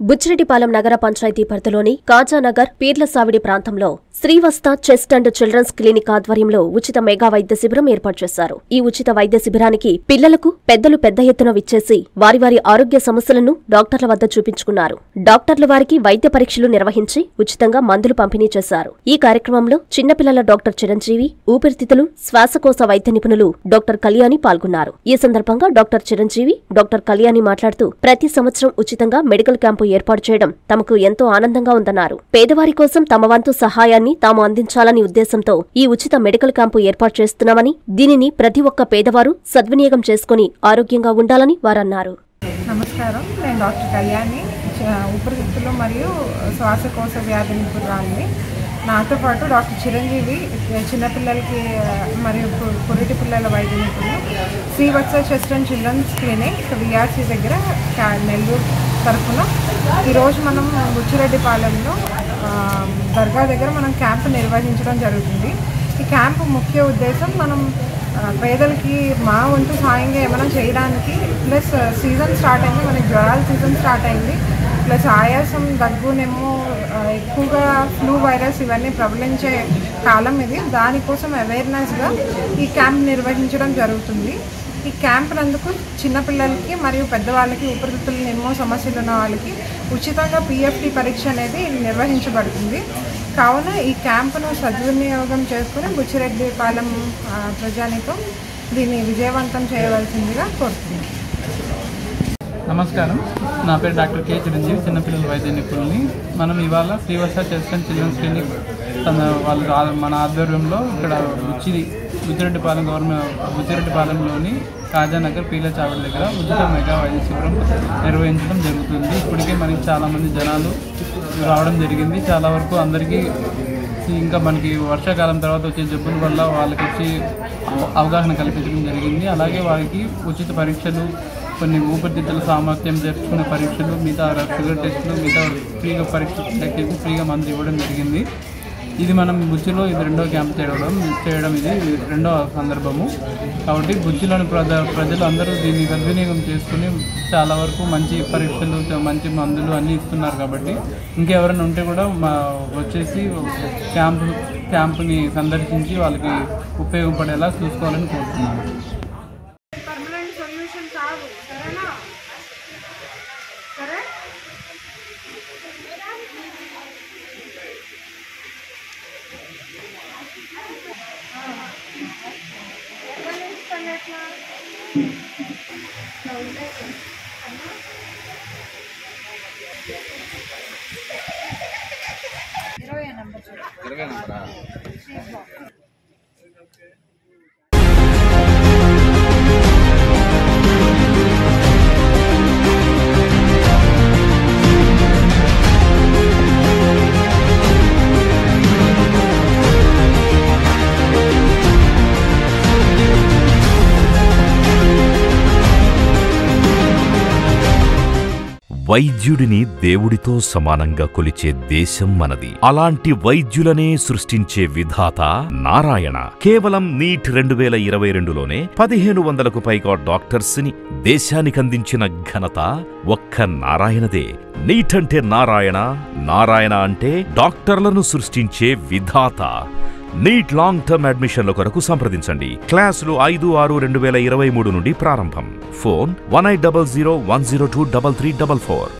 బుచ్చిరెడ్డిపాలెం నగర పంచాయతీ పరిధిలోని కాజానగర్ పీర్లసావిడి ప్రాంతంలో Srivasta chest and children's clinic ఆధ్వర్యంలో ఉచిత మెగా వైద్య శిబిరం ఏర్పాటు చేశారు ఈ ఉచిత వైద్య శిబిరానికి పిల్లలకు పెద్దలు పెద్ద ఎత్తున విచ్చేసి వారి వారి ఆరోగ్య సమస్యలను డాక్టర్ల వద్ద చూపించుకున్నారు డాక్టర్లు వారికి వైద్య పరీక్షలు నిర్వహించి ఉచితంగా మందులు పంపిణీ చేశారు ఈ కార్యక్రమంలో చిన్నపిల్లల డాక్టర్ చిరంజీవి ఊపిరితిత్తులు శ్వాసకోశ వైద్య నిపుణులు డాక్టర్ కళ్యాణి పాల్గొన్నారు ఈ సందర్భంగా డాక్టర్ చిరంజీవి డాక్టర్ కళ్యాణి మాట్లాడుతూ ప్రతి సంవత్సరం ఉచితంగా మెడికల్ క్యాంపు ఏర్పాటు చేయడం తమకు ఎంతో ఆనందంగా ఉందన్నారు పేదవారి కోసం తమ వంతు సహాయాన్ని తాము అందించాలని ఉద్దేశంతో ఈ ఉచిత మెడికల్ క్యాంపు ఏర్పాటు చేస్తున్నామని దీనిని ప్రతి ఒక్క పేదవారు సద్వినియోగం చేసుకుని ఆరోగ్యంగా ఉండాలని వారన్నారు నమస్కారం నేను డాక్టర్ కళ్యాణి చ- ఊపిరితిత్తులు మరియు శ్వాసకోశ వ్యాధి నిపుణురాలిని నాతో పాటు డాక్టర్ చిరంజీవి చిన్నపిల్లలకి ఆ, మరియు పు- పురిటి పిల్లల వైద్య నిపుణులు Srivatsa chest and children's clinic VRC దగ్గర కా- నెల్లూరు తరఫున ఈరోజు మనం బుచ్చిరెడ్డిపాలెంలో ఆ, దర్గా దగ్గర మనం క్యాంప్ నిర్వహించడం జరుగుతుంది ఈ క్యాంపు ముఖ్య ఉద్దేశం మనం ఆ, పేదలకి మా వంతు సాయంగా ఏమైనా చేయడానికి ప్లస్ సీజన్ స్టార్ట్ అయింది మనకి జ్వరాల సీజన్ స్టార్ట్ అయింది ప్లస్ ఆయాసం దగ్గునేమో ఆ, ఎక్కువగా ఫ్లూ వైరస్ ఇవన్నీ ప్రబలించే కాలం ఇది దానికోసం అవేర్నెస్గా ఈ క్యాంప్ నిర్వహించడం జరుగుతుంది ఈ క్యాంప్ నందుకు చిన్నపిల్లలకి మరియు పెద్దవాళ్ళకి ఊపిరితిత్తులు ఎన్నో సమస్యలు ఉన్న వాళ్ళకి ఉచితంగా పిఎఫ్టి పరీక్ష అనేది నిర్వహించబడుతుంది కావున ఈ క్యాంపును సద్వినియోగం చేసుకుని బుచ్చిరెడ్డిపాలెం ఆ, ప్రజానికం దీన్ని విజయవంతం చేయవలసిందిగా కోరుతున్నాను నమస్కారం నా పేరు డాక్టర్ కే చిరంజీవి చిన్నపిల్లల వైద్య నిపుణుల్ని మనం ఇవాళ Srivarsha chest and children's clinic తన వాళ్ళ ఆ- మన ఆధ్వర్యంలో ఇక్కడ బుచ్చిది బుచ్చిరెడ్డిపాలెం గవర్నమెంట్ బుచ్చిరెడ్డిపాలెంలోని కాజానగర్ పీల చావిడి దగ్గర ఉచిత మెగా వైద్య శిబిరం నిర్వహించడం జరుగుతుంది ఇప్పటికే మనకి చాలామంది జనాలు రావడం జరిగింది చాలా వరకు అందరికీ ఇంకా మనకి వర్షాకాలం తర్వాత వచ్చే జబ్బుల వల్ల వాళ్ళకి వచ్చి అవగాహన కల్పించడం జరిగింది అలాగే వారికి ఉచిత పరీక్షలు కొన్ని ఊపిరితిత్తుల సామర్థ్యం జరుపుకునే పరీక్షలు మిగతా షుగర్ టెస్టులు మిగతా ఫ్రీగా పరీక్ష టెక్నిక్ ఫ్రీగా మందు ఇవ్వడం జరిగింది ఇది మనం బుచ్చిలో ఇది రెండో క్యాంప్ చేయడం చేయడం ఇది రెండో సందర్భము కాబట్టి బుచ్చిలోని ప్రజ ప్రజలు అందరూ దీన్ని సద్వినియోగం చేసుకుని చాలా వరకు మంచి పరీక్షలు చ- మంచి మందులు అన్నీ ఇస్తున్నారు కాబట్టి ఇంకెవరైనా ఉంటే కూడా మా వచ్చేసి క్యాంపు క్యాంపుని సందర్శించి వాళ్ళకి ఉపయోగపడేలా చూసుకోవాలని కోరుతున్నాను పర్మనెంట్ సొల్యూషన్ కాదు సరేనా సరే వైద్యుడిని దేవుడితో సమానంగా కొలిచే దేశం మనది అలాంటి వైద్యులనే సృష్టించే విధాత నారాయణ కేవలం నీట్ రెండు వేల ఇరవై రెండులోనే పదిహేను వందలకు పైగా డాక్టర్స్ ని దేశానికందించిన ఘనత ఒక్క నారాయణదే నీట్ అంటే నారాయణ నారాయణ అంటే డాక్టర్లను సృష్టించే విధాత నీట్ లాంగ్ టర్మ్ అడ్మిషన్ల కొరకు సంప్రదించండి క్లాసులు ఐదు ఆరు రెండు వేల ఇరవై మూడు నుండి ప్రారంభం phone one eight double zero one zero two double three double four